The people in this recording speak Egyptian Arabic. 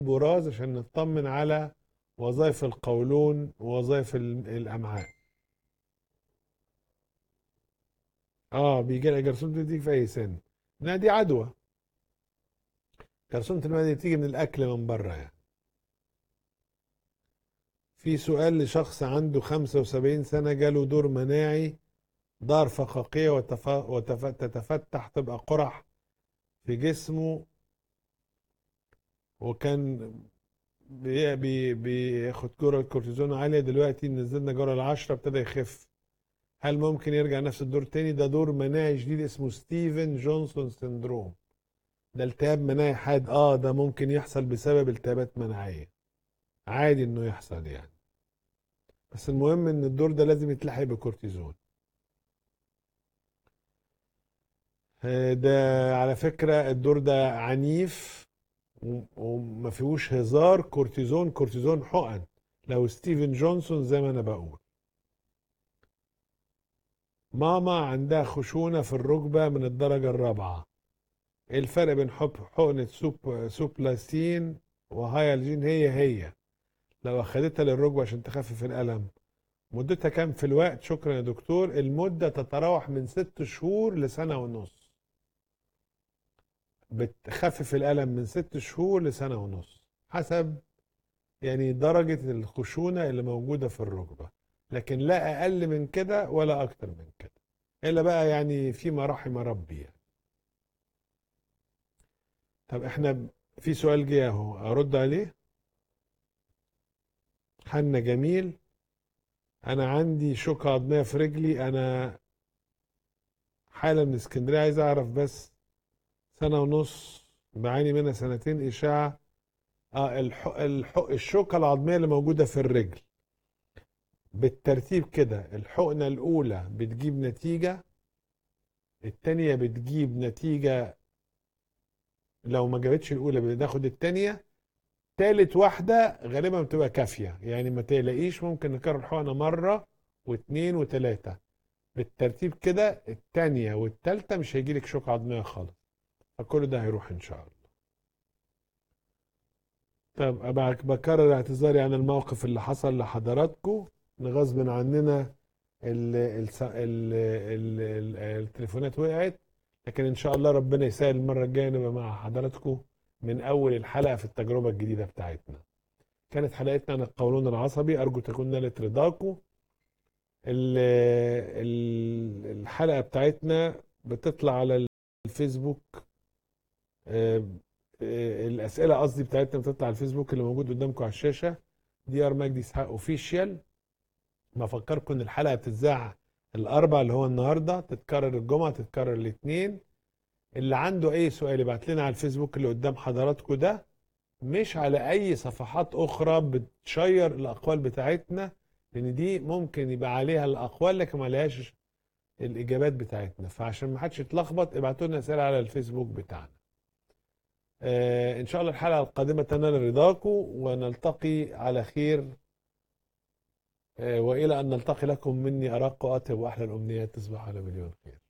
براز عشان نطمن على وظائف القولون ووظائف ال- الامعاء اه بيجي جرثومة بتيجي في اي سن لا دي عدوى جرثومة المعدة بتيجي من الاكل من بره يعني في سؤال لشخص عنده 75 سنة جاله دور مناعي دار فقاقية وتف... وتف... تتفتح تبقى قرح في جسمه وكان بي... بي... بياخد جرعة كورتيزون عالية دلوقتي نزلنا جرعة العشرة ابتدى يخف هل ممكن يرجع نفس الدور تاني ده دور مناعي جديد اسمه ستيفن جونسون سيندروم ده التهاب مناعي حاد اه ده ممكن يحصل بسبب التهابات مناعية عادي انه يحصل يعني بس المهم ان الدور ده لازم يتلحق بكورتيزون آه، ده على فكرة الدور ده عنيف و- وما فيهوش هزار كورتيزون كورتيزون حقن لو ستيفن جونسون زي ما انا بقول ماما عندها خشونة في الركبة من الدرجة الرابعة ايه الفرق بين حب حقنة سوب سوبلاسين وهايالجين هي هي لو اخدتها للركبة عشان تخفف الألم مدتها كام في الوقت شكرا يا دكتور المدة تتراوح من ست شهور لسنة ونص بتخفف الألم من ست شهور لسنة ونص حسب يعني درجة الخشونة اللي موجودة في الركبة لكن لا أقل من كده ولا أكتر من كده إلا بقى يعني فيما رحم ربي يعني. طب احنا في سؤال جه اهو ارد عليه حنا جميل انا عندي شوكة عظمية في رجلي انا حالة من اسكندرية عايز اعرف بس سنة ونص بعاني منها سنتين اشاعة اه الح... الح... الشوكة العظمية اللي موجودة في الرجل بالترتيب كده الحقنة الاولى بتجيب نتيجة التانية بتجيب نتيجة لو ما جابتش الاولى بناخد التانية تالت واحدة غالبا بتبقى كافية يعني ما تقلقيش ممكن نكرر الحقنة مرة واثنين وثلاثة بالترتيب كده التانية والتالتة مش هيجيلك شوك عظمية خالص فكل ده هيروح ان شاء الله طب أبقى بكرر اعتذاري عن الموقف اللي حصل لحضراتكم إن غصب عننا ال ال ال ال ال التليفونات وقعت لكن ان شاء الله ربنا يسهل المرة الجاية نبقى مع حضراتكم من اول الحلقة في التجربة الجديدة بتاعتنا كانت حلقتنا عن القولون العصبي ارجو تكون نالت رضاكم ال- ال- الحلقة بتاعتنا بتطلع على الفيسبوك آه، آه، الاسئله قصدي بتاعتنا بتطلع على الفيسبوك اللي موجود قدامكم على الشاشه دي ار مجدي اسحاق اوفيشال بفكركم ان الحلقه بتتذاع الاربع اللي هو النهارده تتكرر الجمعه تتكرر الاثنين اللي عنده اي سؤال يبعت لنا على الفيسبوك اللي قدام حضراتكم ده مش على اي صفحات اخرى بتشير الاقوال بتاعتنا لان دي ممكن يبقى عليها الاقوال لكن ما عليهاش الاجابات بتاعتنا فعشان ما حدش يتلخبط ابعتوا لنا اسئله على الفيسبوك بتاعنا آه ان شاء الله الحلقه القادمه تنال رضاكم ونلتقي على خير آه والى ان نلتقي لكم مني ارق واطيب واحلى الامنيات تصبحوا على مليون خير